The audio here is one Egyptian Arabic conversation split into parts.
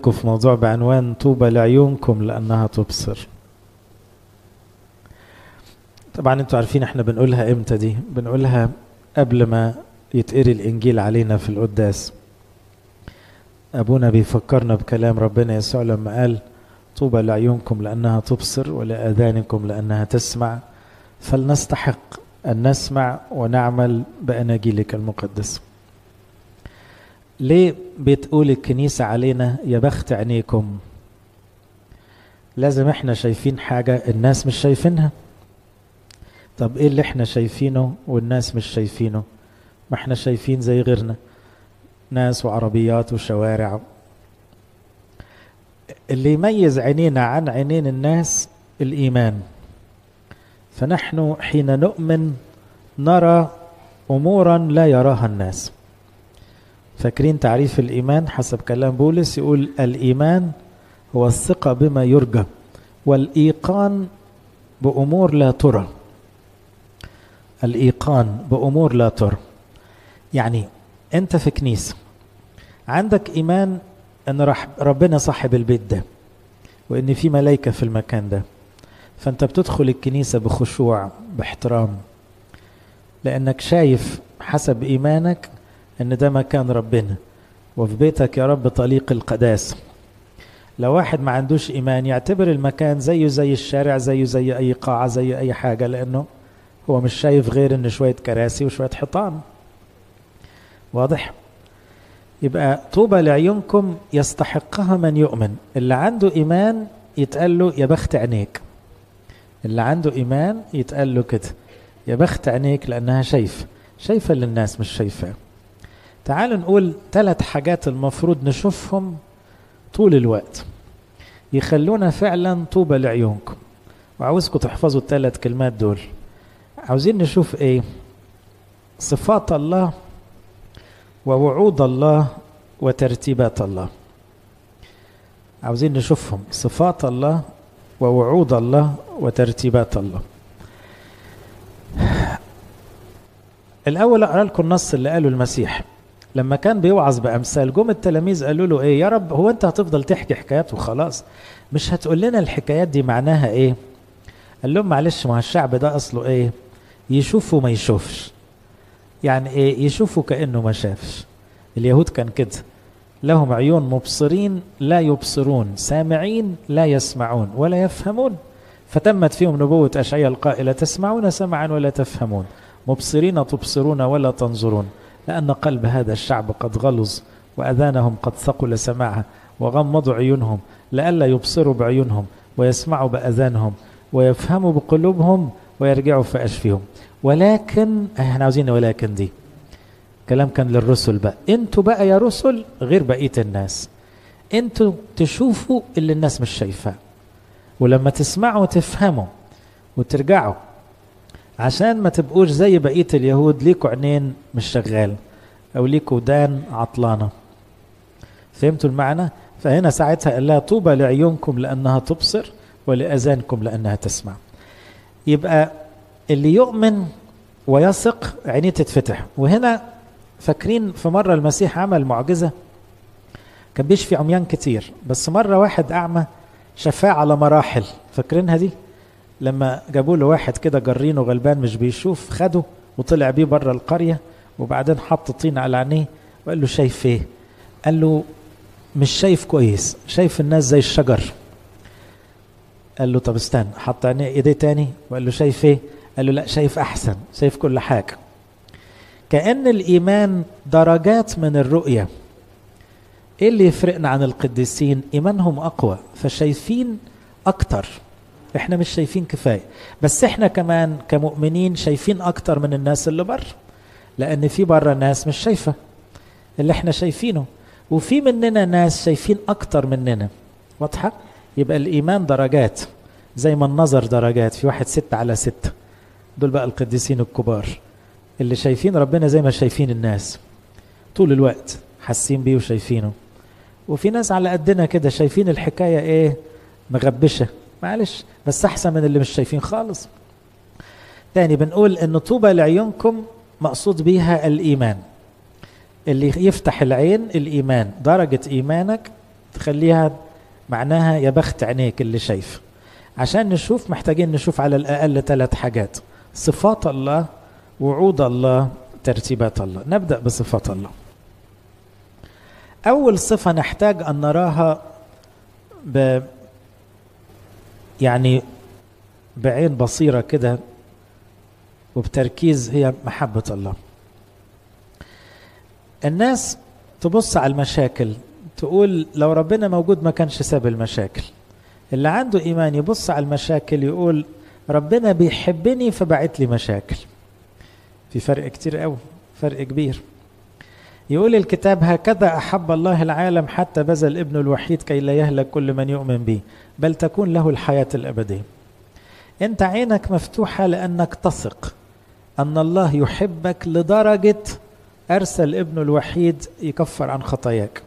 أكلمكم في موضوع بعنوان طوبى لعيونكم لأنها تبصر طبعا انتوا عارفين احنا بنقولها امتى دي بنقولها قبل ما يتقري الانجيل علينا في القداس ابونا بيفكرنا بكلام ربنا يسوع لما قال طوبى لعيونكم لانها تبصر ولاذانكم لانها تسمع فلنستحق ان نسمع ونعمل باناجيلك المقدسه ليه بتقول الكنيسه علينا يا بخت عينيكم لازم احنا شايفين حاجه الناس مش شايفينها طب ايه اللي احنا شايفينه والناس مش شايفينه ما احنا شايفين زي غيرنا ناس وعربيات وشوارع اللي يميز عينينا عن عينين الناس الايمان فنحن حين نؤمن نرى امورا لا يراها الناس فاكرين تعريف الايمان حسب كلام بولس يقول الايمان هو الثقه بما يرجى والايقان بامور لا ترى الايقان بامور لا ترى يعني انت في كنيسه عندك ايمان ان رح ربنا صاحب البيت ده وان في ملائكه في المكان ده فانت بتدخل الكنيسه بخشوع باحترام لانك شايف حسب ايمانك ان ده مكان ربنا وفي بيتك يا رب طليق القداسه لو واحد ما عندوش ايمان يعتبر المكان زيه زي الشارع زيه زي اي قاعه زي اي حاجه لانه هو مش شايف غير ان شويه كراسي وشويه حيطان واضح يبقى طوبى لعيونكم يستحقها من يؤمن اللي عنده ايمان يتقال له يا بخت عينيك اللي عنده ايمان يتقال له كده يا بخت عينيك لانها شايفه شايفه اللي الناس مش شايفاه تعالوا نقول ثلاث حاجات المفروض نشوفهم طول الوقت يخلونا فعلا طوبى لعيونكم وعاوزكم تحفظوا الثلاث كلمات دول عاوزين نشوف ايه صفات الله ووعود الله وترتيبات الله عاوزين نشوفهم صفات الله ووعود الله وترتيبات الله الاول اقرا لكم النص اللي قاله المسيح لما كان بيوعظ بامثال جم التلاميذ قالوا له ايه يا رب هو انت هتفضل تحكي حكايات وخلاص مش هتقول لنا الحكايات دي معناها ايه قال لهم معلش ما الشعب ده اصله ايه يشوف وما يشوفش يعني ايه يشوفوا كانه ما شافش اليهود كان كده لهم عيون مبصرين لا يبصرون سامعين لا يسمعون ولا يفهمون فتمت فيهم نبوة أشعياء القائلة تسمعون سمعا ولا تفهمون مبصرين تبصرون ولا تنظرون لأن قلب هذا الشعب قد غلظ وأذانهم قد ثقل سماعها وغمضوا عيونهم لئلا يبصروا بعيونهم ويسمعوا بأذانهم ويفهموا بقلوبهم ويرجعوا في أشفهم ولكن احنا عاوزين ولكن دي كلام كان للرسل بقى انتوا بقى يا رسل غير بقية الناس انتوا تشوفوا اللي الناس مش شايفاه ولما تسمعوا تفهموا وترجعوا عشان ما تبقوش زي بقية اليهود ليكوا عينين مش شغال او ليكوا ودان عطلانة فهمتوا المعنى فهنا ساعتها قال لها طوبى لعيونكم لأنها تبصر ولأذانكم لأنها تسمع يبقى اللي يؤمن ويثق عينيه تتفتح وهنا فاكرين في مرة المسيح عمل معجزة كان بيشفي عميان كتير بس مرة واحد أعمى شفاه على مراحل فاكرينها دي لما جابوا له واحد كده جرينه غلبان مش بيشوف خده وطلع بيه بره القرية وبعدين حط طين على عينيه وقال له شايف ايه قال له مش شايف كويس شايف الناس زي الشجر قال له طب استنى حط عينيه ايديه تاني وقال له شايف ايه قال له لا شايف احسن شايف كل حاجه كان الايمان درجات من الرؤيه ايه اللي يفرقنا عن القديسين ايمانهم اقوى فشايفين اكتر احنا مش شايفين كفايه بس احنا كمان كمؤمنين شايفين اكتر من الناس اللي بره لان في بره ناس مش شايفه اللي احنا شايفينه وفي مننا ناس شايفين اكتر مننا واضحه يبقى الايمان درجات زي ما النظر درجات في واحد ستة على ستة دول بقى القديسين الكبار اللي شايفين ربنا زي ما شايفين الناس طول الوقت حاسين بيه وشايفينه وفي ناس على قدنا كده شايفين الحكاية ايه مغبشة معلش بس احسن من اللي مش شايفين خالص تاني بنقول ان طوبى لعيونكم مقصود بيها الايمان اللي يفتح العين الايمان درجة ايمانك تخليها معناها يا بخت عينيك اللي شايف عشان نشوف محتاجين نشوف على الأقل ثلاث حاجات صفات الله وعود الله ترتيبات الله نبدأ بصفات الله أول صفة نحتاج أن نراها ب يعني بعين بصيرة كده وبتركيز هي محبة الله الناس تبص على المشاكل تقول لو ربنا موجود ما كانش ساب المشاكل اللي عنده إيمان يبص على المشاكل يقول ربنا بيحبني فبعت لي مشاكل في فرق كتير قوي فرق كبير يقول الكتاب هكذا أحب الله العالم حتى بذل ابنه الوحيد كي لا يهلك كل من يؤمن به بل تكون له الحياة الأبدية أنت عينك مفتوحة لأنك تثق أن الله يحبك لدرجة أرسل ابنه الوحيد يكفر عن خطاياك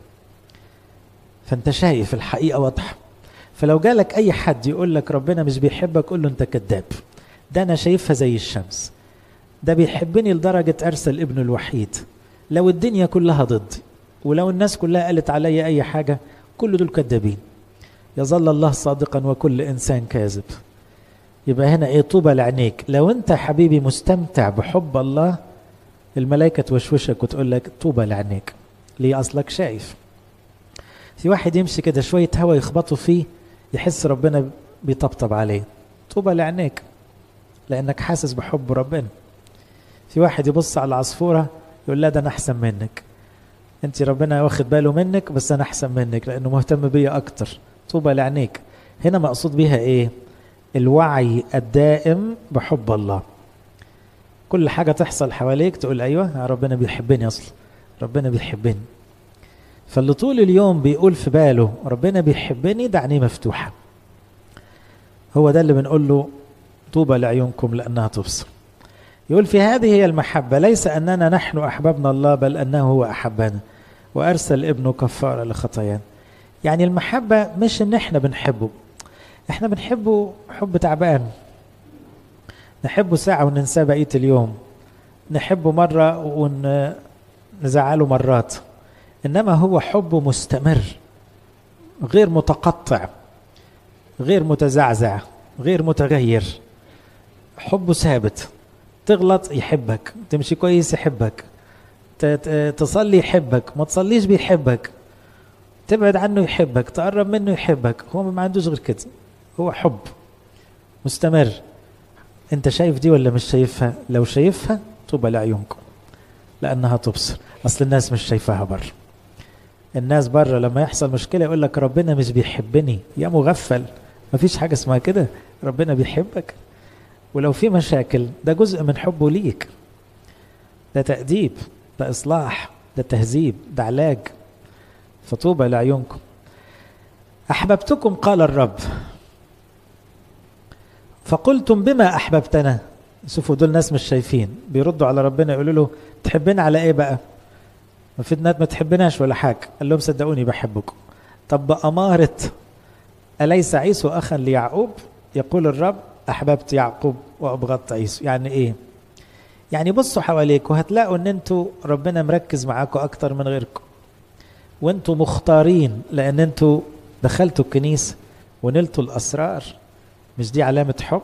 فأنت شايف الحقيقة واضحة فلو جالك أي حد يقول لك ربنا مش بيحبك قول له أنت كذاب ده أنا شايفها زي الشمس ده بيحبني لدرجة أرسل ابنه الوحيد لو الدنيا كلها ضدي ولو الناس كلها قالت علي أي حاجة كل دول كذابين يظل الله صادقا وكل إنسان كاذب يبقى هنا ايه طوبى لعينيك لو انت حبيبي مستمتع بحب الله الملائكة توشوشك وتقول لك طوبى لعينيك ليه اصلك شايف في واحد يمشي كده شوية هوا يخبطوا فيه يحس ربنا بيطبطب عليه طوبى لعينيك لانك حاسس بحب ربنا في واحد يبص على العصفورة يقول لا ده انا احسن منك انت ربنا واخد باله منك بس انا احسن منك لانه مهتم بيا اكتر طوبى لعينيك هنا مقصود بيها ايه الوعي الدائم بحب الله كل حاجة تحصل حواليك تقول أيوة ربنا بيحبني أصلا ربنا بيحبني فاللي طول اليوم بيقول في باله ربنا بيحبني ده عينيه مفتوحة هو ده اللي بنقول له طوبى لعيونكم لأنها تبصر يقول في هذه هي المحبة ليس أننا نحن أحببنا الله بل أنه هو أحبنا وأرسل ابنه كفارة لخطايانا يعني المحبة مش إن إحنا بنحبه احنا بنحبه حب تعبان نحبه ساعة وننساه بقية اليوم نحبه مرة ونزعله مرات إنما هو حب مستمر غير متقطع غير متزعزع غير متغير حبه ثابت تغلط يحبك تمشي كويس يحبك تصلي يحبك ما تصليش بيحبك تبعد عنه يحبك تقرب منه يحبك هو ما عندوش غير كده هو حب مستمر انت شايف دي ولا مش شايفها لو شايفها طوبى لعيونكم لانها تبصر اصل الناس مش شايفاها بره الناس بره لما يحصل مشكله يقول لك ربنا مش بيحبني يا مغفل مفيش حاجه اسمها كده ربنا بيحبك ولو في مشاكل ده جزء من حبه ليك ده تأديب ده إصلاح ده تهذيب ده علاج فطوبى لعيونكم أحببتكم قال الرب فقلتم بما أحببتنا شوفوا دول ناس مش شايفين بيردوا على ربنا يقولوا له تحبنا على ايه بقى ما في ناس ما تحبناش ولا حاجة قال لهم صدقوني بحبكم طب بأمارة أليس عيسو أخا ليعقوب يقول الرب أحببت يعقوب وأبغضت عيسو يعني إيه يعني بصوا حواليكم هتلاقوا ان انتوا ربنا مركز معاكم اكتر من غيركم وانتوا مختارين لان انتوا دخلتوا الكنيسة ونلتوا الاسرار مش دي علامة حب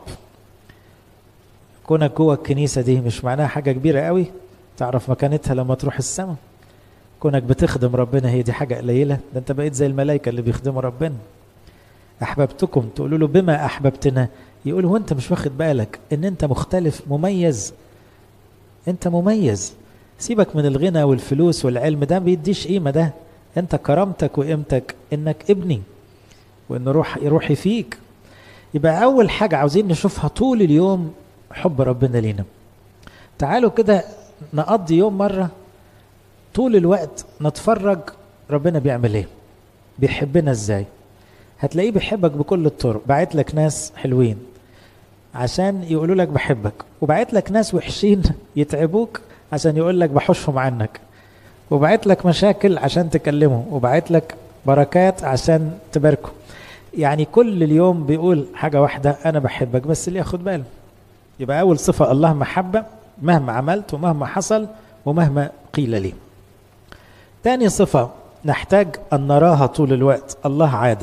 كونك جوه الكنيسة دي مش معناها حاجة كبيرة قوي تعرف مكانتها لما تروح السماء كونك بتخدم ربنا هي دي حاجة قليلة ده انت بقيت زي الملائكة اللي بيخدموا ربنا أحببتكم تقولوا له بما أحببتنا يقول هو أنت مش واخد بالك إن أنت مختلف مميز أنت مميز سيبك من الغنى والفلوس والعلم ده بيديش قيمة ده أنت كرامتك وقيمتك إنك ابني وإن روح روحي فيك يبقى أول حاجة عاوزين نشوفها طول اليوم حب ربنا لينا تعالوا كده نقضي يوم مرة طول الوقت نتفرج ربنا بيعمل ايه بيحبنا ازاي هتلاقيه بيحبك بكل الطرق بعت لك ناس حلوين عشان يقولوا لك بحبك وبعت لك ناس وحشين يتعبوك عشان يقول لك بحوشهم عنك وبعت لك مشاكل عشان تكلمه وبعت لك بركات عشان تباركه يعني كل اليوم بيقول حاجة واحدة أنا بحبك بس اللي ياخد باله يبقى أول صفة الله محبة مهما عملت ومهما حصل ومهما قيل لي تاني صفة نحتاج أن نراها طول الوقت الله عادل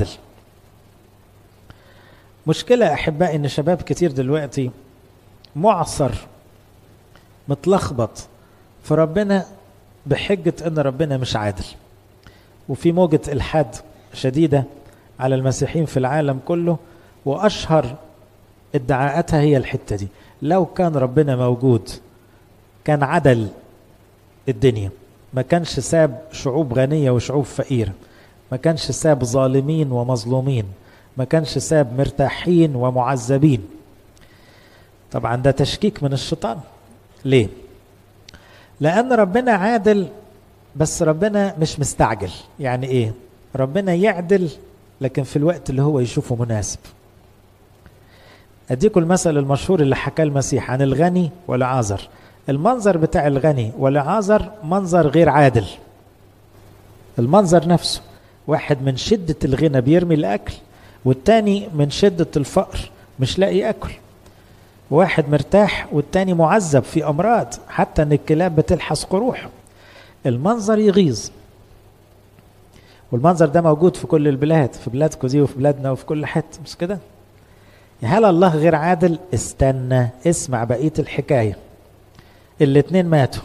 مشكلة أحبائي إن شباب كتير دلوقتي معصر متلخبط في ربنا بحجة إن ربنا مش عادل وفي موجة إلحاد شديدة على المسيحيين في العالم كله وأشهر ادعاءاتها هي الحتة دي لو كان ربنا موجود كان عدل الدنيا ما كانش ساب شعوب غنية وشعوب فقيرة ما كانش ساب ظالمين ومظلومين ما كانش ساب مرتاحين ومعذبين طبعا ده تشكيك من الشيطان ليه لأن ربنا عادل بس ربنا مش مستعجل يعني ايه ربنا يعدل لكن في الوقت اللي هو يشوفه مناسب اديكم المثل المشهور اللي حكاه المسيح عن الغني والعازر المنظر بتاع الغني والعازر منظر غير عادل المنظر نفسه واحد من شدة الغنى بيرمي الأكل والتاني من شدة الفقر مش لاقي ياكل واحد مرتاح والتاني معذب في أمراض حتى إن الكلاب بتلحس قروحه المنظر يغيظ والمنظر ده موجود في كل البلاد في بلادكم دي وفي بلادنا وفي كل حته مش كده هل الله غير عادل استنى اسمع بقيه الحكايه الاتنين ماتوا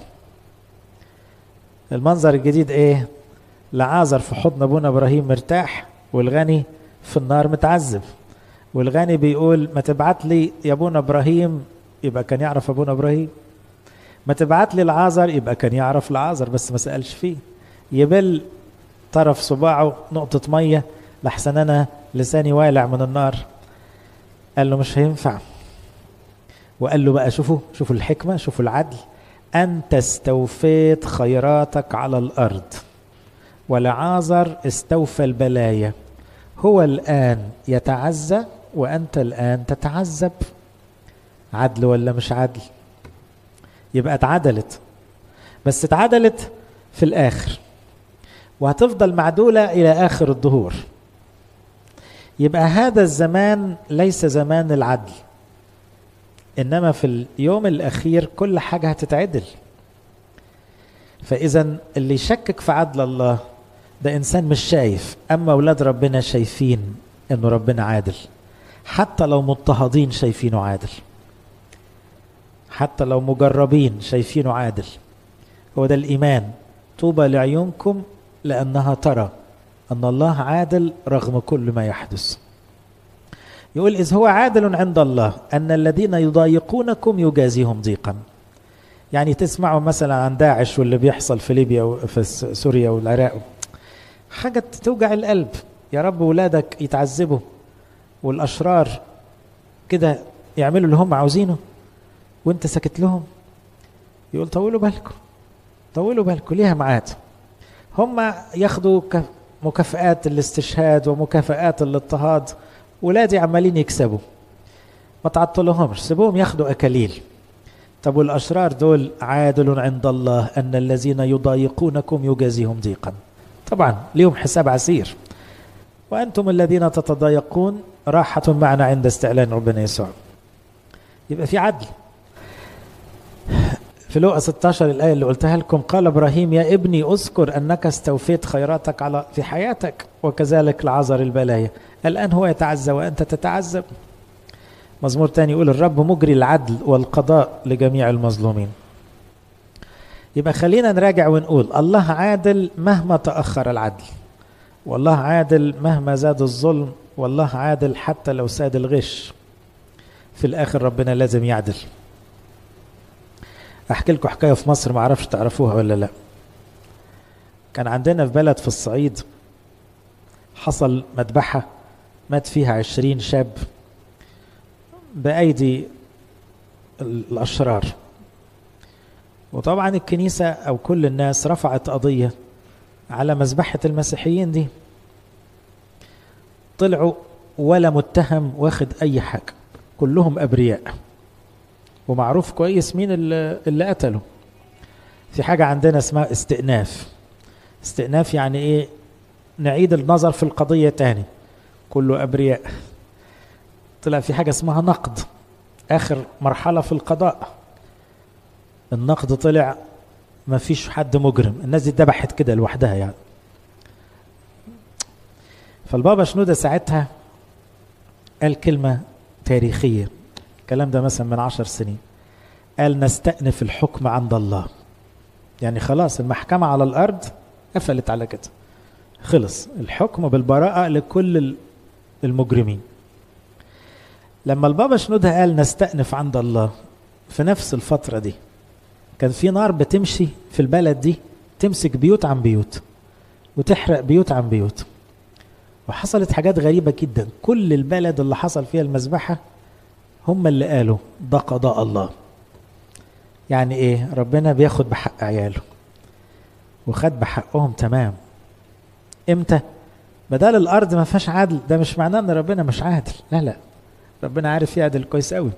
المنظر الجديد ايه لعازر في حضن ابونا ابراهيم مرتاح والغني في النار متعذب والغني بيقول ما تبعت لي يا ابونا ابراهيم يبقى كان يعرف ابونا ابراهيم ما تبعت لي العازر يبقى كان يعرف العازر بس ما سالش فيه يبل طرف صباعه نقطة مية لحسن أنا لساني والع من النار قال له مش هينفع وقال له بقى شوفوا شوفوا الحكمة شوفوا العدل أنت استوفيت خيراتك على الأرض ولعازر استوفى البلايا هو الآن يتعزى وأنت الآن تتعذب عدل ولا مش عدل يبقى اتعدلت بس اتعدلت في الآخر وهتفضل معدولة إلى آخر الظهور يبقى هذا الزمان ليس زمان العدل إنما في اليوم الأخير كل حاجة هتتعدل فإذا اللي يشكك في عدل الله ده إنسان مش شايف أما أولاد ربنا شايفين إنه ربنا عادل حتى لو مضطهدين شايفينه عادل حتى لو مجربين شايفينه عادل هو ده الإيمان طوبى لعيونكم لأنها ترى أن الله عادل رغم كل ما يحدث يقول إذ هو عادل عند الله أن الذين يضايقونكم يجازيهم ضيقا يعني تسمعوا مثلا عن داعش واللي بيحصل في ليبيا وفي سوريا والعراق حاجة توجع القلب يا رب ولادك يتعذبوا والأشرار كده يعملوا اللي هم عاوزينه وانت ساكت لهم يقول طولوا بالكم طولوا بالكم ليها ميعاد هم ياخدوا مكافآت الاستشهاد ومكافآت الاضطهاد ولادي عمالين يكسبوا ما تعطلهمش سيبوهم ياخدوا أكاليل طب والأشرار دول عادل عند الله أن الذين يضايقونكم يجازيهم ضيقا طبعا ليهم حساب عسير وأنتم الذين تتضايقون راحة معنا عند استعلان ربنا يسوع يبقى في عدل في لوقا 16 الآية اللي قلتها لكم قال إبراهيم يا ابني أذكر أنك استوفيت خيراتك على في حياتك وكذلك العذر البلايا الآن هو يتعزى وأنت تتعذب مزمور تاني يقول الرب مجري العدل والقضاء لجميع المظلومين يبقى خلينا نراجع ونقول الله عادل مهما تأخر العدل والله عادل مهما زاد الظلم والله عادل حتى لو ساد الغش في الآخر ربنا لازم يعدل احكي لكم حكايه في مصر ما اعرفش تعرفوها ولا لا كان عندنا في بلد في الصعيد حصل مذبحه مات فيها عشرين شاب بأيدي الأشرار وطبعا الكنيسة أو كل الناس رفعت قضية على مذبحة المسيحيين دي طلعوا ولا متهم واخد أي حاجة كلهم أبرياء ومعروف كويس مين اللي, اللي قتله في حاجة عندنا اسمها استئناف استئناف يعني ايه نعيد النظر في القضية تاني كله أبرياء طلع في حاجة اسمها نقد آخر مرحلة في القضاء النقد طلع ما فيش حد مجرم الناس دي اتذبحت كده لوحدها يعني فالبابا شنودة ساعتها قال كلمة تاريخية الكلام ده مثلا من عشر سنين قال نستأنف الحكم عند الله يعني خلاص المحكمة على الأرض قفلت على كده خلص الحكم بالبراءة لكل المجرمين لما البابا شنودة قال نستأنف عند الله في نفس الفترة دي كان في نار بتمشي في البلد دي تمسك بيوت عن بيوت وتحرق بيوت عن بيوت وحصلت حاجات غريبة جدا كل البلد اللي حصل فيها المذبحة هم اللي قالوا ده قضاء الله يعني ايه ربنا بياخد بحق عياله وخد بحقهم تمام امتى بدل الارض ما فيهاش عدل ده مش معناه ان ربنا مش عادل لا لا ربنا عارف يعدل كويس قوي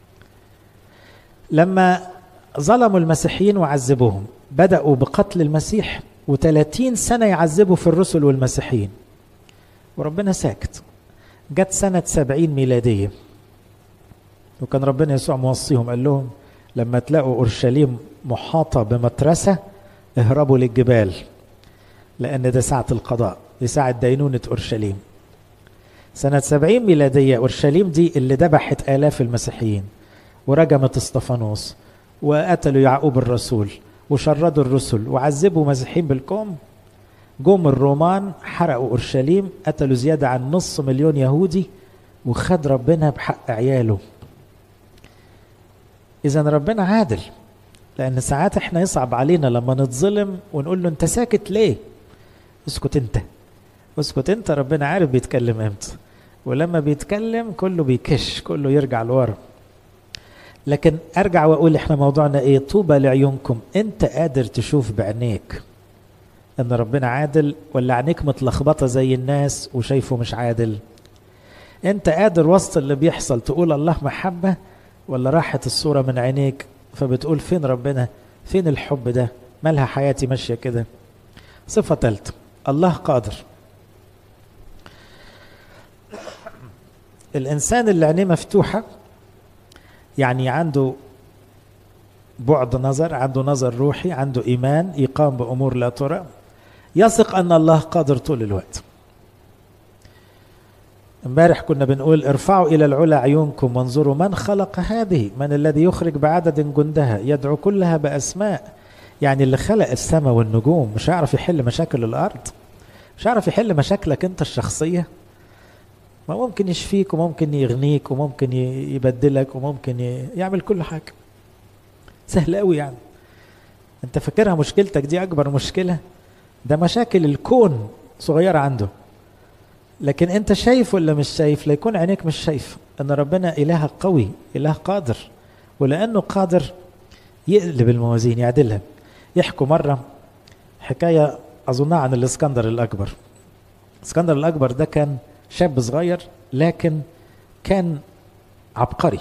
لما ظلموا المسيحيين وعذبوهم بدأوا بقتل المسيح و30 سنة يعذبوا في الرسل والمسيحيين وربنا ساكت جت سنة سبعين ميلادية وكان ربنا يسوع موصيهم قال لهم لما تلاقوا أورشليم محاطة بمترسة اهربوا للجبال لأن ده ساعة القضاء دي ساعة دينونة أورشليم سنة سبعين ميلادية أورشليم دي اللي ذبحت آلاف المسيحيين ورجمت اسطفانوس وقتلوا يعقوب الرسول وشردوا الرسل وعذبوا مسيحيين بالكوم جم الرومان حرقوا اورشليم قتلوا زياده عن نص مليون يهودي وخد ربنا بحق عياله اذا ربنا عادل لان ساعات احنا يصعب علينا لما نتظلم ونقول له انت ساكت ليه اسكت انت اسكت انت ربنا عارف بيتكلم امتى ولما بيتكلم كله بيكش كله يرجع لورا لكن ارجع واقول احنا موضوعنا ايه طوبى لعيونكم انت قادر تشوف بعينيك ان ربنا عادل ولا عينيك متلخبطه زي الناس وشايفه مش عادل انت قادر وسط اللي بيحصل تقول الله محبه ولا راحت الصوره من عينيك فبتقول فين ربنا فين الحب ده مالها حياتي ماشيه كده صفه ثالثه الله قادر الانسان اللي عينيه مفتوحه يعني عنده بعد نظر عنده نظر روحي عنده ايمان يقام بامور لا ترى يثق ان الله قادر طول الوقت امبارح كنا بنقول ارفعوا الى العلا عيونكم وانظروا من خلق هذه من الذي يخرج بعدد جندها يدعو كلها باسماء يعني اللي خلق السماء والنجوم مش هيعرف يحل مشاكل الارض مش هيعرف يحل مشاكلك انت الشخصيه ما ممكن يشفيك وممكن يغنيك وممكن يبدلك وممكن يعمل كل حاجه سهل قوي يعني انت فاكرها مشكلتك دي اكبر مشكله ده مشاكل الكون صغيره عنده لكن انت شايف ولا مش شايف لا يكون عينيك مش شايف ان ربنا اله قوي اله قادر ولانه قادر يقلب الموازين يعدلها يحكوا مره حكايه اظنها عن الاسكندر الاكبر الاسكندر الاكبر ده كان شاب صغير لكن كان عبقري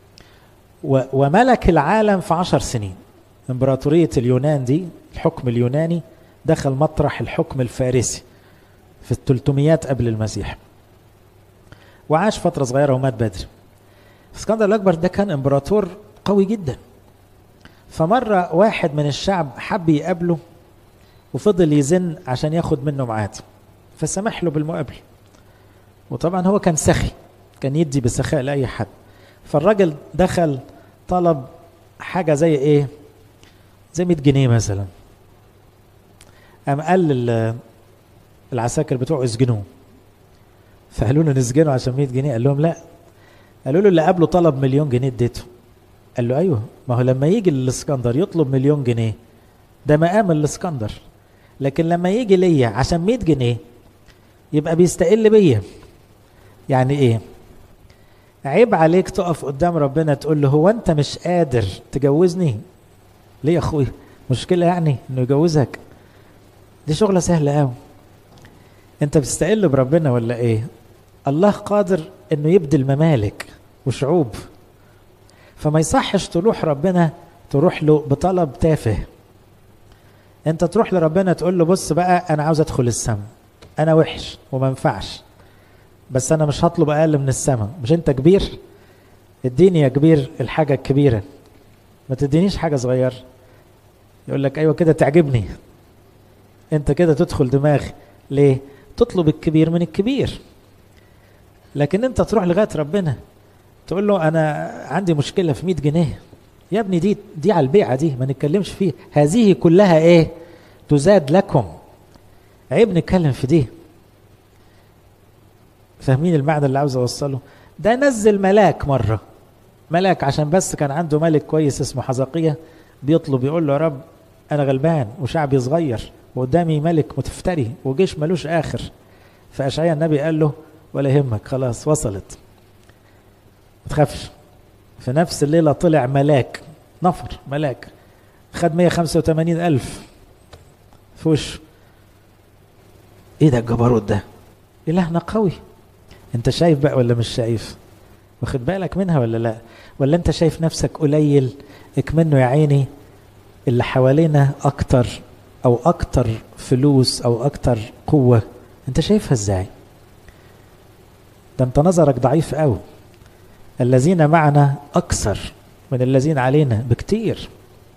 وملك العالم في عشر سنين امبراطورية اليونان دي الحكم اليوناني دخل مطرح الحكم الفارسي في التلتميات قبل المسيح وعاش فترة صغيرة ومات بدري اسكندر الأكبر ده كان امبراطور قوي جدا فمرة واحد من الشعب حب يقابله وفضل يزن عشان ياخد منه ميعاد فسمح له بالمقابله وطبعا هو كان سخي كان يدي بسخاء لاي حد فالراجل دخل طلب حاجه زي ايه زي 100 جنيه مثلا قام قال العساكر بتوعه اسجنوه فقالوا له نسجنه عشان 100 جنيه قال لهم لا قالوا له اللي قبله طلب مليون جنيه اديته قال له ايوه ما هو لما يجي الاسكندر يطلب مليون جنيه ده مقام الاسكندر لكن لما يجي ليا عشان 100 جنيه يبقى بيستقل بيا يعني ايه عيب عليك تقف قدام ربنا تقول له هو انت مش قادر تجوزني ليه يا اخوي مشكلة يعني انه يجوزك دي شغلة سهلة قوي انت بتستقل بربنا ولا ايه الله قادر انه يبدل ممالك وشعوب فما يصحش تروح ربنا تروح له بطلب تافه انت تروح لربنا تقول له بص بقى انا عاوز ادخل السما انا وحش وما ينفعش بس انا مش هطلب اقل من السما مش انت كبير اديني يا كبير الحاجة الكبيرة ما تدينيش حاجة صغيرة يقول لك ايوه كده تعجبني انت كده تدخل دماغي ليه تطلب الكبير من الكبير لكن انت تروح لغايه ربنا تقول له انا عندي مشكله في 100 جنيه يا ابني دي دي على البيعه دي ما نتكلمش فيها هذه كلها ايه تزاد لكم عيب نتكلم في دي فاهمين المعنى اللي عاوز اوصله ده نزل ملاك مره ملاك عشان بس كان عنده ملك كويس اسمه حزقية بيطلب يقول له يا رب انا غلبان وشعبي صغير وقدامي ملك متفتري وجيش ملوش اخر فاشعيا النبي قال له ولا يهمك خلاص وصلت ما تخافش في نفس الليله طلع ملاك نفر ملاك خد 185 الف في وشه ايه ده الجبروت ده الهنا قوي انت شايف بقى ولا مش شايف واخد بالك منها ولا لا ولا انت شايف نفسك قليل اكمنه يا عيني اللي حوالينا اكتر او اكتر فلوس او اكتر قوة انت شايفها ازاي ده انت نظرك ضعيف قوي الذين معنا اكثر من الذين علينا بكتير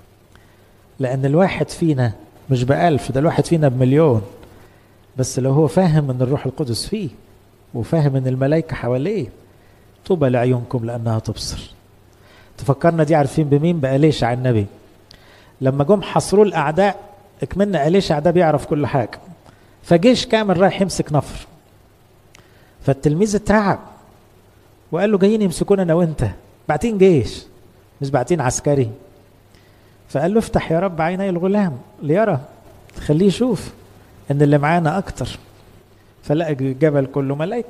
لان الواحد فينا مش بألف ده الواحد فينا بمليون بس لو هو فاهم ان الروح القدس فيه وفاهم ان الملائكة حواليه طوبى لعيونكم لانها تبصر تفكرنا دي عارفين بمين بأليشع النبي لما جم حصروا الاعداء اكملنا أليشع ده بيعرف كل حاجة فجيش كامل رايح يمسك نفر فالتلميذ اترعب وقال له جايين يمسكونا انا وانت بعتين جيش مش بعتين عسكري فقال له افتح يا رب عيني الغلام ليرى خليه يشوف ان اللي معانا اكتر فلقى الجبل كله ملائكه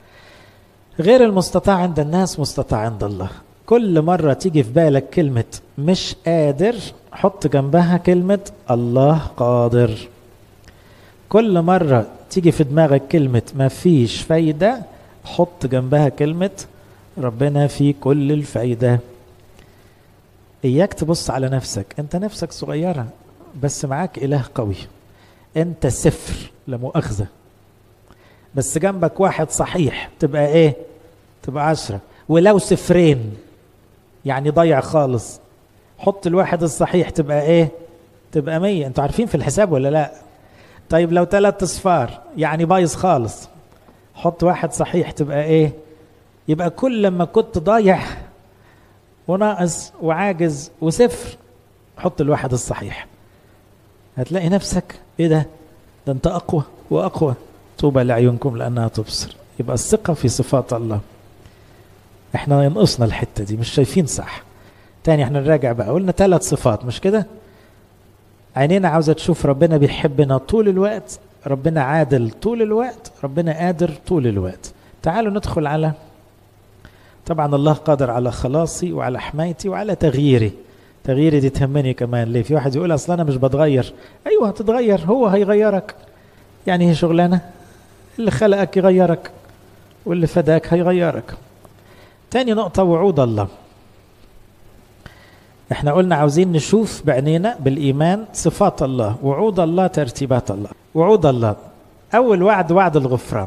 غير المستطاع عند الناس مستطاع عند الله كل مرة تيجي في بالك كلمة مش قادر حط جنبها كلمة الله قادر كل مرة تيجي في دماغك كلمة ما فيش فايدة حط جنبها كلمة ربنا في كل الفايدة إياك تبص على نفسك أنت نفسك صغيرة بس معاك إله قوي أنت صفر لا مؤاخذة بس جنبك واحد صحيح تبقى إيه تبقى عشرة ولو صفرين يعني ضيع خالص حط الواحد الصحيح تبقى ايه تبقى مية انتوا عارفين في الحساب ولا لا طيب لو ثلاث اصفار يعني بايظ خالص حط واحد صحيح تبقى ايه يبقى كل لما كنت ضايع وناقص وعاجز وصفر حط الواحد الصحيح هتلاقي نفسك ايه ده ده انت اقوى واقوى طوبى لعيونكم لانها تبصر يبقى الثقه في صفات الله احنا ينقصنا الحته دي مش شايفين صح تاني احنا نراجع بقى قلنا ثلاث صفات مش كده عينينا عاوزه تشوف ربنا بيحبنا طول الوقت ربنا عادل طول الوقت ربنا قادر طول الوقت تعالوا ندخل على طبعا الله قادر على خلاصي وعلى حمايتي وعلى تغييري تغييري دي تهمني كمان ليه في واحد يقول اصل انا مش بتغير ايوه هتتغير هو هيغيرك يعني هي شغلانه اللي خلقك يغيرك واللي فداك هيغيرك تاني نقطة وعود الله احنا قلنا عاوزين نشوف بعينينا بالإيمان صفات الله وعود الله ترتيبات الله وعود الله أول وعد وعد الغفران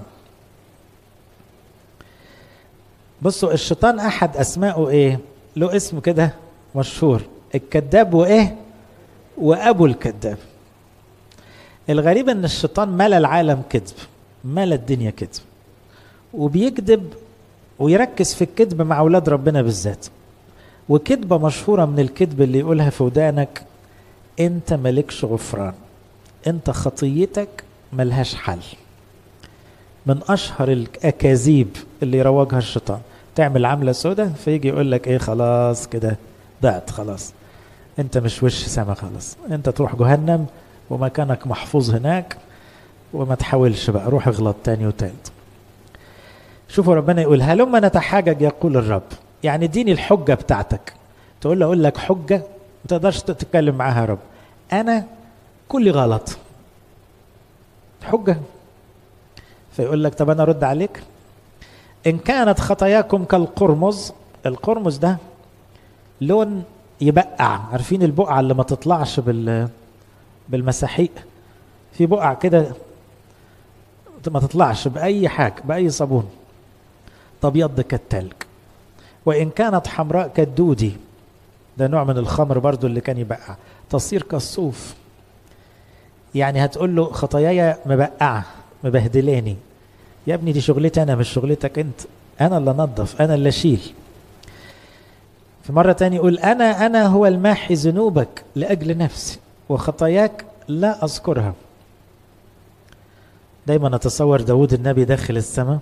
بصوا الشيطان أحد أسمائه إيه له اسم كده مشهور الكذاب وإيه وأبو الكذاب الغريب ان الشيطان ملا العالم كذب ملا الدنيا كذب وبيكذب ويركز في الكذب مع اولاد ربنا بالذات وكذبة مشهورة من الكذب اللي يقولها في ودانك انت مالكش غفران انت خطيتك ملهاش حل من اشهر الاكاذيب اللي يروجها الشيطان تعمل عملة سودة فيجي يقول لك ايه خلاص كده ضعت خلاص انت مش وش سما خلاص انت تروح جهنم ومكانك محفوظ هناك وما تحاولش بقى روح اغلط تاني وتالت شوفوا ربنا يقول هلما نتحاجج يقول الرب يعني اديني الحجه بتاعتك تقول له اقول لك حجه ما تقدرش تتكلم معاها يا رب انا كلي غلط حجه فيقول لك طب انا ارد عليك ان كانت خطاياكم كالقرمز القرمز ده لون يبقع عارفين البقعه اللي ما تطلعش بال بالمساحيق في بقع كده ما تطلعش باي حاجه باي صابون تبيض كالتلج وان كانت حمراء كالدودي ده نوع من الخمر برضو اللي كان يبقع تصير كالصوف يعني هتقول له خطاياي مبقعه مبهدلاني يا ابني دي شغلتي انا مش شغلتك انت انا اللي انظف انا اللي اشيل في مرة تاني يقول أنا أنا هو الماحي ذنوبك لأجل نفسي وخطاياك لا أذكرها دايما أتصور داود النبي داخل السماء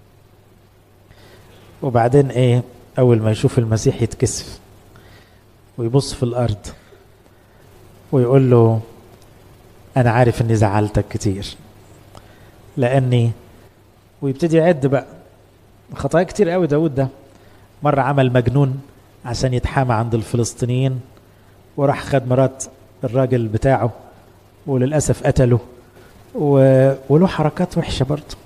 وبعدين إيه أول ما يشوف المسيح يتكسف ويبص في الأرض ويقول له أنا عارف إني زعلتك كتير لأني ويبتدي يعد بقى خطايا كتير قوي داود ده مرة عمل مجنون عشان يتحامى عند الفلسطينيين وراح خد مرات الراجل بتاعه وللأسف قتله و... وله حركات وحشة برضه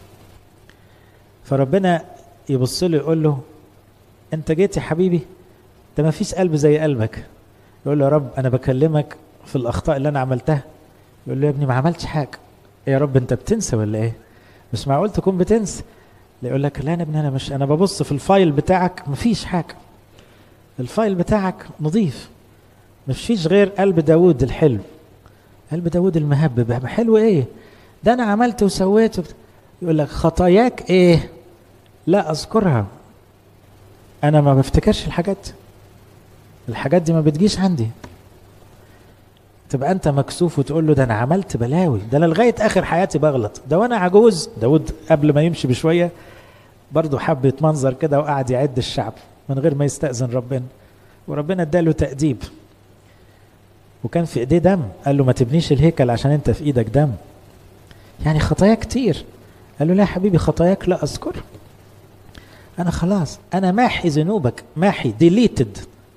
فربنا يبص له يقول له انت جيت يا حبيبي ده ما فيش قلب زي قلبك يقول له يا رب انا بكلمك في الاخطاء اللي انا عملتها يقول له يا ابني ما عملتش حاجه يا رب انت بتنسى ولا ايه مش معقول تكون بتنسى يقول لك لا يا ابني انا مش انا ببص في الفايل بتاعك مفيش حاجه الفايل بتاعك نظيف مش فيش غير قلب داود الحلو قلب داود المهبب حلو ايه ده انا عملت وسويت وبت... يقول لك خطاياك ايه لا اذكرها انا ما بفتكرش الحاجات دي الحاجات دي ما بتجيش عندي تبقى انت مكسوف وتقول له ده انا عملت بلاوي ده انا لغايه اخر حياتي بغلط ده وانا عجوز داود قبل ما يمشي بشويه برضه حب يتمنظر كده وقعد يعد الشعب من غير ما يستأذن ربنا وربنا اداله تأديب وكان في ايديه دم قال له ما تبنيش الهيكل عشان انت في ايدك دم يعني خطايا كتير قال له لا يا حبيبي خطاياك لا اذكر انا خلاص انا ماحي ذنوبك ماحي ديليتد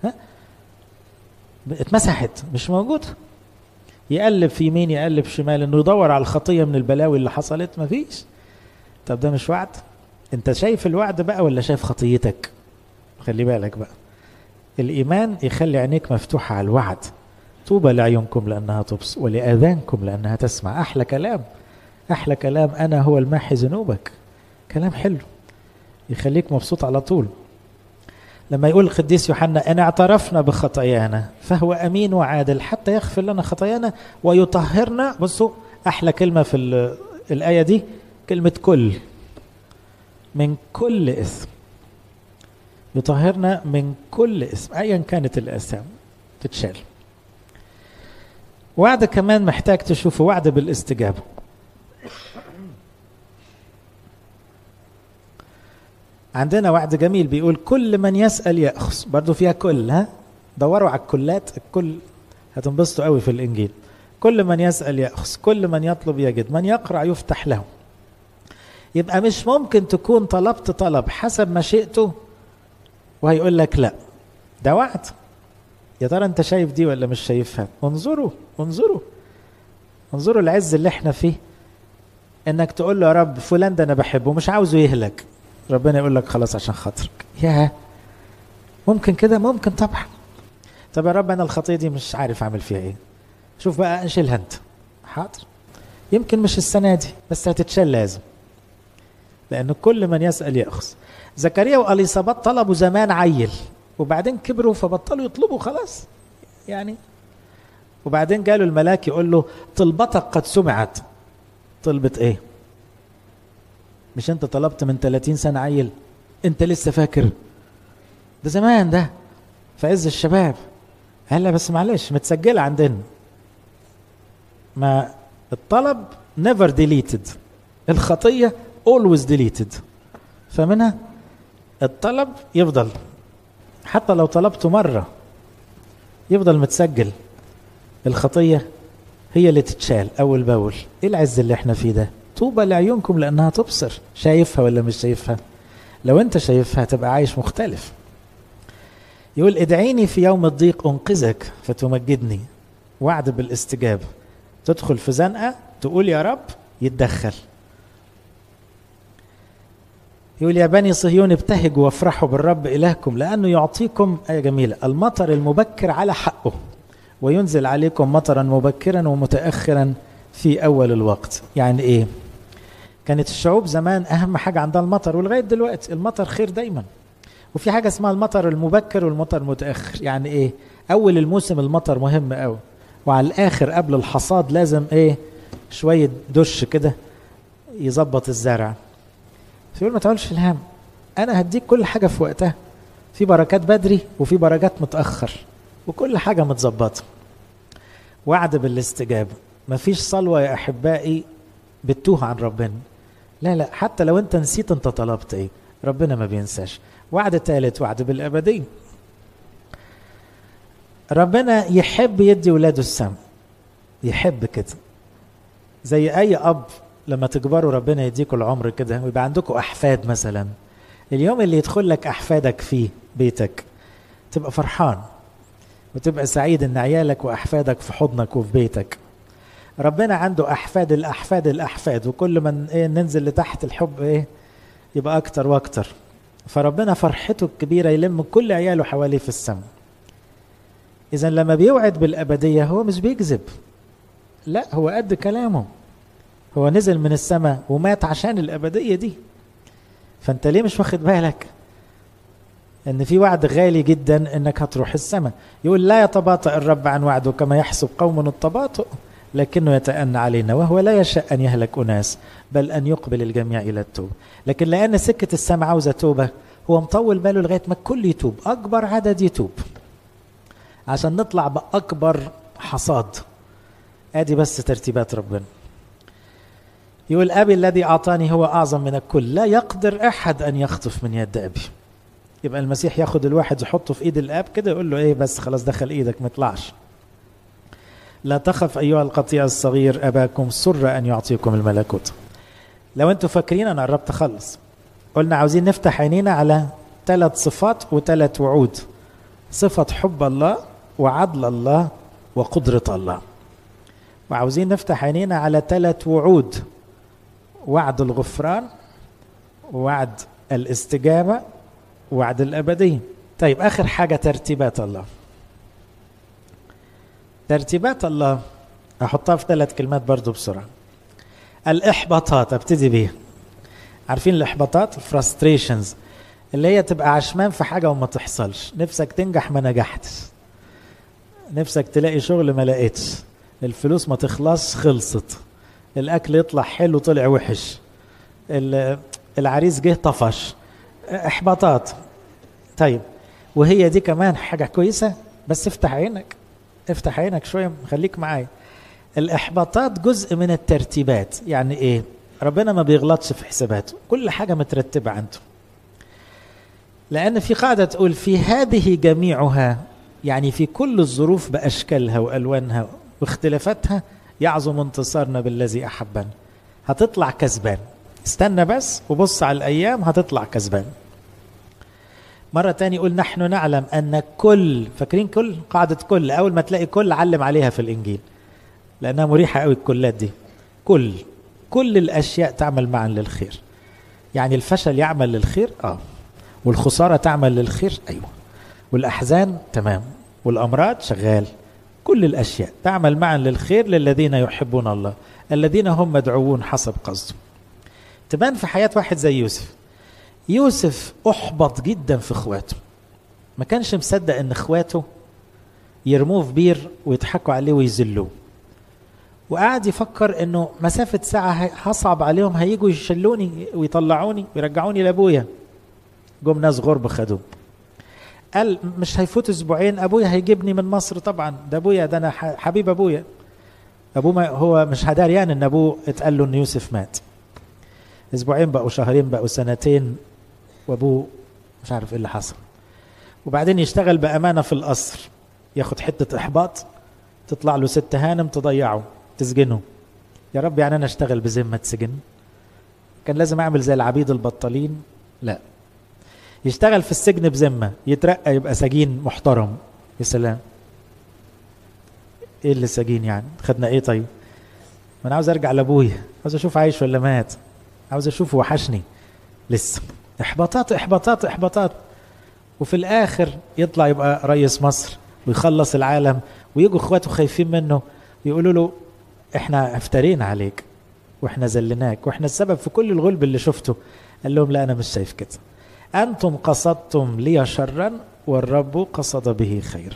اتمسحت مش موجود يقلب في يمين يقلب شمال انه يدور على الخطيه من البلاوي اللي حصلت مفيش طب ده مش وعد انت شايف الوعد بقى ولا شايف خطيتك خلي بالك بقى الايمان يخلي عينيك مفتوحه على الوعد طوبى لعيونكم لانها تبص ولاذانكم لانها تسمع احلى كلام احلى كلام انا هو الماحي ذنوبك كلام حلو يخليك مبسوط على طول لما يقول القديس يوحنا ان اعترفنا بخطايانا فهو امين وعادل حتى يغفر لنا خطايانا ويطهرنا بصوا احلى كلمه في الايه دي كلمه كل من كل اسم يطهرنا من كل اسم ايا كانت الاسام تتشال وعد كمان محتاج تشوفه وعد بالاستجابه عندنا وعد جميل بيقول كل من يسأل يأخذ برضو فيها كل ها دوروا على الكلات الكل هتنبسطوا قوي في الإنجيل كل من يسأل يأخذ كل من يطلب يجد من يقرأ يفتح له يبقى مش ممكن تكون طلبت طلب حسب مشيئته وهيقول لك لا ده وعد يا ترى انت شايف دي ولا مش شايفها انظروا انظروا انظروا العز اللي احنا فيه انك تقول له يا رب فلان ده انا بحبه مش عاوزه يهلك ربنا يقول لك خلاص عشان خاطرك يا ممكن كده ممكن طبعا طب يا رب انا الخطيه دي مش عارف اعمل فيها ايه شوف بقى انشلها انت حاضر يمكن مش السنه دي بس هتتشال لازم لان كل من يسال ياخذ زكريا واليصابات طلبوا زمان عيل وبعدين كبروا فبطلوا يطلبوا خلاص يعني وبعدين جاله الملاك يقول له طلبتك قد سمعت طلبت ايه مش انت طلبت من 30 سنة عيل انت لسه فاكر ده زمان ده في عز الشباب هلا بس معلش متسجلة عندنا ما الطلب never deleted الخطية always deleted فمنها الطلب يفضل حتى لو طلبته مرة يفضل متسجل الخطية هي اللي تتشال أول بأول إيه العز اللي احنا فيه ده طوبى لعيونكم لأنها تبصر شايفها ولا مش شايفها لو أنت شايفها تبقى عايش مختلف يقول ادعيني في يوم الضيق أنقذك فتمجدني وعد بالاستجابة تدخل في زنقة تقول يا رب يتدخل يقول يا بني صهيون ابتهجوا وافرحوا بالرب إلهكم لأنه يعطيكم آية جميلة المطر المبكر على حقه وينزل عليكم مطرا مبكرا ومتأخرا في أول الوقت يعني إيه كانت الشعوب زمان أهم حاجة عندها المطر ولغاية دلوقتي المطر خير دايما وفي حاجة اسمها المطر المبكر والمطر المتأخر يعني إيه أول الموسم المطر مهم قوي وعلى الآخر قبل الحصاد لازم إيه شوية دش كده يظبط الزرع فيقول ما تقولش الهم انا هديك كل حاجه في وقتها في بركات بدري وفي بركات متاخر وكل حاجه متظبطه وعد بالاستجابه مفيش صلوه يا احبائي بتوه عن ربنا لا لا حتى لو انت نسيت انت طلبت ايه ربنا ما بينساش وعد ثالث وعد بالابديه ربنا يحب يدي ولاده السم يحب كده زي اي اب لما تكبروا ربنا يديكوا العمر كده ويبقى عندكم احفاد مثلا اليوم اللي يدخل لك احفادك فيه بيتك تبقى فرحان وتبقى سعيد ان عيالك واحفادك في حضنك وفي بيتك ربنا عنده احفاد الاحفاد الاحفاد وكل ما إيه ننزل لتحت الحب ايه يبقى اكتر واكتر فربنا فرحته الكبيره يلم كل عياله حواليه في السماء اذا لما بيوعد بالابديه هو مش بيكذب لا هو قد كلامه هو نزل من السماء ومات عشان الابديه دي فانت ليه مش واخد بالك ان في وعد غالي جدا انك هتروح السماء يقول لا يتباطأ الرب عن وعده كما يحسب قوم التباطؤ لكنه يتأنى علينا وهو لا يشاء أن يهلك أناس بل أن يقبل الجميع إلى التوبة لكن لأن سكة السماء عاوزة توبة هو مطول باله لغاية ما الكل يتوب أكبر عدد يتوب عشان نطلع بأكبر حصاد ادي بس ترتيبات ربنا يقول ابي الذي اعطاني هو اعظم من الكل لا يقدر احد ان يخطف من يد ابي يبقى المسيح ياخد الواحد يحطه في ايد الاب كده يقول له ايه بس خلاص دخل ايدك ما يطلعش لا تخف ايها القطيع الصغير اباكم سر ان يعطيكم الملكوت لو انتوا فاكرين انا قربت اخلص قلنا عاوزين نفتح عينينا على ثلاث صفات وثلاث وعود صفة حب الله وعدل الله وقدرة الله وعاوزين نفتح عينينا على ثلاث وعود وعد الغفران وعد الاستجابة وعد الأبدية طيب آخر حاجة ترتيبات الله ترتيبات الله أحطها في ثلاث كلمات برضو بسرعة الإحباطات أبتدي بيها عارفين الإحباطات الفراستريشنز اللي هي تبقى عشمان في حاجة وما تحصلش نفسك تنجح ما نجحتش نفسك تلاقي شغل ما لقيتش الفلوس ما تخلص خلصت الاكل يطلع حلو طلع وحش العريس جه طفش احباطات طيب وهي دي كمان حاجه كويسه بس افتح عينك افتح عينك شويه خليك معايا الاحباطات جزء من الترتيبات يعني ايه ربنا ما بيغلطش في حساباته كل حاجه مترتبه عنده لان في قاعده تقول في هذه جميعها يعني في كل الظروف باشكالها والوانها واختلافاتها يعظم انتصارنا بالذي احبنا هتطلع كسبان استنى بس وبص على الايام هتطلع كسبان مرة تاني يقول نحن نعلم أن كل فاكرين كل قاعدة كل أول ما تلاقي كل علم عليها في الإنجيل لأنها مريحة قوي الكلات دي كل كل الأشياء تعمل معا للخير يعني الفشل يعمل للخير آه والخسارة تعمل للخير أيوة والأحزان تمام والأمراض شغال كل الأشياء تعمل معا للخير للذين يحبون الله الذين هم مدعوون حسب قصده تبان في حياة واحد زي يوسف يوسف أحبط جدا في إخواته ما كانش مصدق إن إخواته يرموه في بير ويضحكوا عليه ويذلوه وقعد يفكر إنه مسافة ساعة هصعب عليهم هيجوا يشلوني ويطلعوني ويرجعوني لأبويا جم ناس غرب خدوه قال مش هيفوت اسبوعين ابويا هيجيبني من مصر طبعا ده ابويا ده انا حبيب ابويا ابوه ما هو مش هداريان ان ابوه اتقال له ان يوسف مات اسبوعين بقوا شهرين بقوا سنتين وابوه مش عارف ايه اللي حصل وبعدين يشتغل بامانه في القصر ياخد حته احباط تطلع له ست هانم تضيعه تسجنه يا رب يعني انا اشتغل بذمه سجن كان لازم اعمل زي العبيد البطالين لا يشتغل في السجن بذمه يترقى يبقى سجين محترم يا سلام ايه اللي سجين يعني خدنا ايه طيب ما انا عاوز ارجع لابويا عاوز اشوف عايش ولا مات عاوز اشوفه وحشني لسه احباطات احباطات احباطات وفي الاخر يطلع يبقى رئيس مصر ويخلص العالم ويجوا اخواته خايفين منه يقولوا له احنا افترينا عليك واحنا زلناك واحنا السبب في كل الغلب اللي شفته قال لهم لا انا مش شايف كده انتم قصدتم لي شرا والرب قصد به خير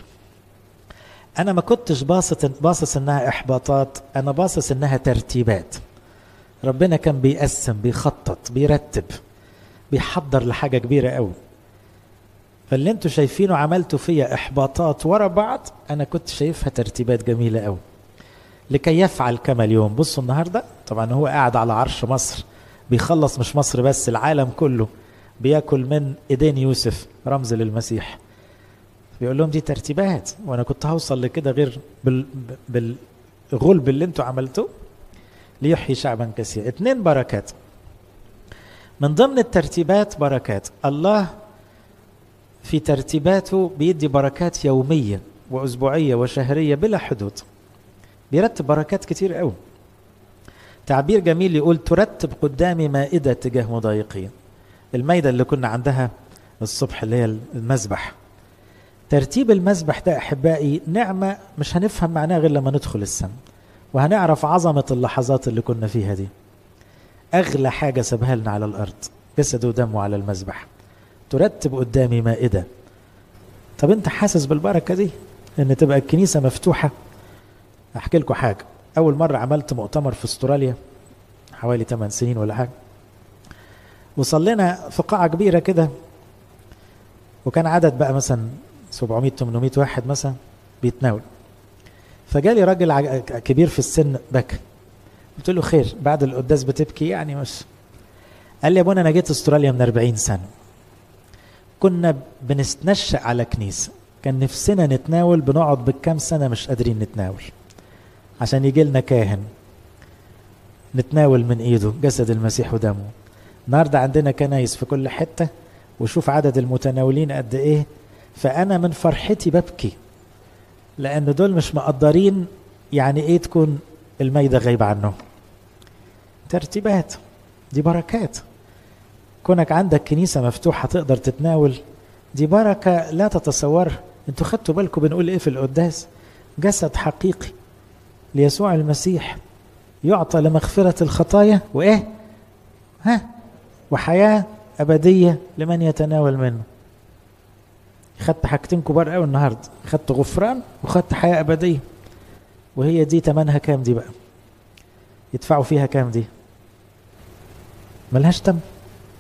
انا ما كنتش باصص باصص انها احباطات انا باصص انها ترتيبات ربنا كان بيقسم بيخطط بيرتب بيحضر لحاجة كبيرة قوي فاللي انتوا شايفينه عملتوا فيا احباطات ورا بعض انا كنت شايفها ترتيبات جميلة قوي لكي يفعل كما اليوم بصوا النهاردة طبعا هو قاعد على عرش مصر بيخلص مش مصر بس العالم كله بياكل من ايدين يوسف رمز للمسيح بيقول لهم دي ترتيبات وانا كنت هوصل لكده غير بال بالغلب اللي انتوا عملتوه ليحيي شعبا كثيرا اتنين بركات من ضمن الترتيبات بركات الله في ترتيباته بيدي بركات يومية وأسبوعية وشهرية بلا حدود بيرتب بركات كتير قوي تعبير جميل يقول ترتب قدامي مائدة تجاه مضايقين المائدة اللي كنا عندها الصبح اللي هي المذبح ترتيب المذبح ده أحبائي نعمة مش هنفهم معناها غير لما ندخل السماء وهنعرف عظمة اللحظات اللي كنا فيها دي أغلى حاجة سابها لنا على الأرض جسده ودمه على المذبح ترتب قدامي مائدة طب أنت حاسس بالبركة دي إن تبقى الكنيسة مفتوحة أحكي لكم حاجة أول مرة عملت مؤتمر في استراليا حوالي 8 سنين ولا حاجة وصلينا في قاعة كبيرة كده وكان عدد بقى مثلا 700 800 واحد مثلا بيتناول فجالي راجل كبير في السن بكى قلت له خير بعد القداس بتبكي يعني مش قال لي يا ابونا انا جيت استراليا من 40 سنه كنا بنستنشق على كنيسه كان نفسنا نتناول بنقعد بالكام سنه مش قادرين نتناول عشان يجي لنا كاهن نتناول من ايده جسد المسيح ودمه النهارده عندنا كنايس في كل حته وشوف عدد المتناولين قد ايه فانا من فرحتي ببكي لان دول مش مقدرين يعني ايه تكون الميدة غايبة عنهم ترتيبات دي بركات كونك عندك كنيسة مفتوحة تقدر تتناول دي بركة لا تتصورها انتوا خدتوا بالكم بنقول ايه في القداس جسد حقيقي ليسوع المسيح يعطى لمغفرة الخطايا وايه ها وحياة أبدية لمن يتناول منه خدت حاجتين كبار قوي النهارده خدت غفران وخدت حياة أبدية وهي دي تمنها كام دي بقى يدفعوا فيها كام دي ملهاش تم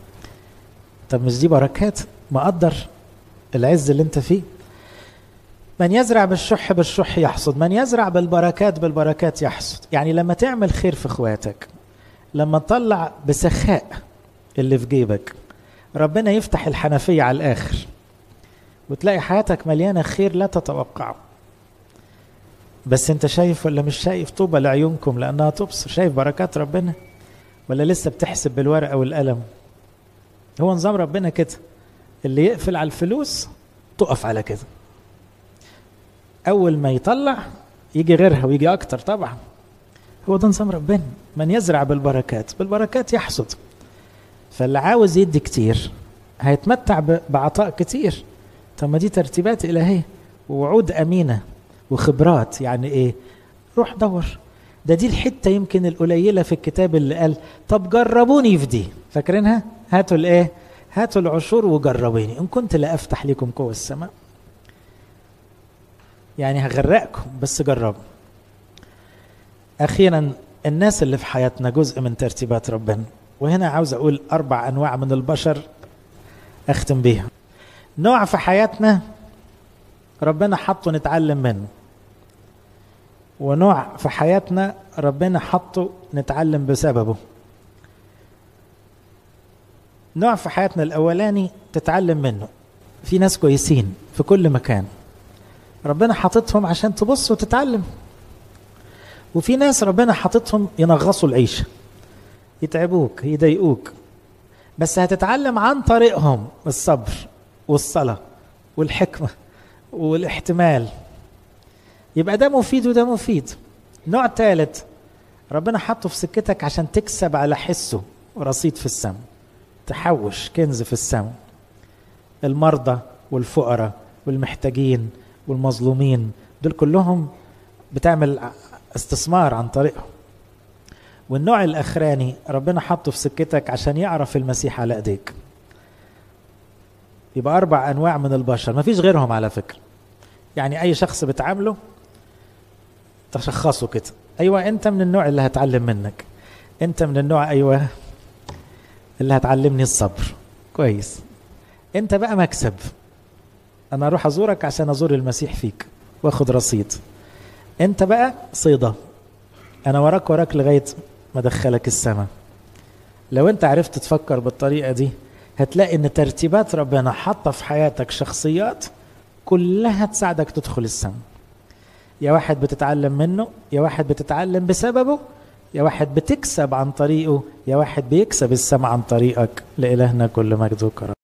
طب مش دي بركات مقدر العز اللي انت فيه من يزرع بالشح بالشح يحصد من يزرع بالبركات بالبركات يحصد يعني لما تعمل خير في اخواتك لما تطلع بسخاء اللي في جيبك ربنا يفتح الحنفية على الآخر وتلاقي حياتك مليانة خير لا تتوقعه بس انت شايف ولا مش شايف طوبى لعيونكم لانها تبصر شايف بركات ربنا ولا لسه بتحسب بالورقه والقلم هو نظام ربنا كده اللي يقفل على الفلوس تقف على كده اول ما يطلع يجي غيرها ويجي اكتر طبعا هو ده نظام ربنا من يزرع بالبركات بالبركات يحصد فاللي عاوز يدي كتير هيتمتع بعطاء كتير طب ما دي ترتيبات الهيه ووعود امينه وخبرات يعني ايه روح دور ده دي الحتة يمكن القليلة في الكتاب اللي قال طب جربوني في دي فاكرينها هاتوا الايه هاتوا العشور وجربوني ان كنت لا افتح لكم قوة السماء يعني هغرقكم بس جربوا اخيرا الناس اللي في حياتنا جزء من ترتيبات ربنا وهنا عاوز اقول اربع انواع من البشر اختم بيها نوع في حياتنا ربنا حطه نتعلم منه ونوع في حياتنا ربنا حطه نتعلم بسببه نوع في حياتنا الاولاني تتعلم منه في ناس كويسين في كل مكان ربنا حاططهم عشان تبص وتتعلم وفي ناس ربنا حاططهم ينغصوا العيشه يتعبوك يضايقوك بس هتتعلم عن طريقهم الصبر والصلاه والحكمه والاحتمال يبقى ده مفيد وده مفيد نوع ثالث ربنا حطه في سكتك عشان تكسب على حسه رصيد في السماء تحوش كنز في السماء المرضى والفقراء والمحتاجين والمظلومين دول كلهم بتعمل استثمار عن طريقهم والنوع الاخراني ربنا حطه في سكتك عشان يعرف المسيح على ايديك يبقى اربع انواع من البشر ما فيش غيرهم على فكره يعني اي شخص بتعامله تشخصه كده ايوه انت من النوع اللي هتعلم منك انت من النوع ايوه اللي هتعلمني الصبر كويس انت بقى مكسب انا اروح ازورك عشان ازور المسيح فيك واخد رصيد انت بقى صيدة انا وراك وراك لغاية ما ادخلك السماء لو انت عرفت تفكر بالطريقة دي هتلاقي ان ترتيبات ربنا حاطة في حياتك شخصيات كلها تساعدك تدخل السماء يا واحد بتتعلم منه يا واحد بتتعلم بسببه يا واحد بتكسب عن طريقه يا واحد بيكسب السماء عن طريقك لإلهنا كل مجد وكرم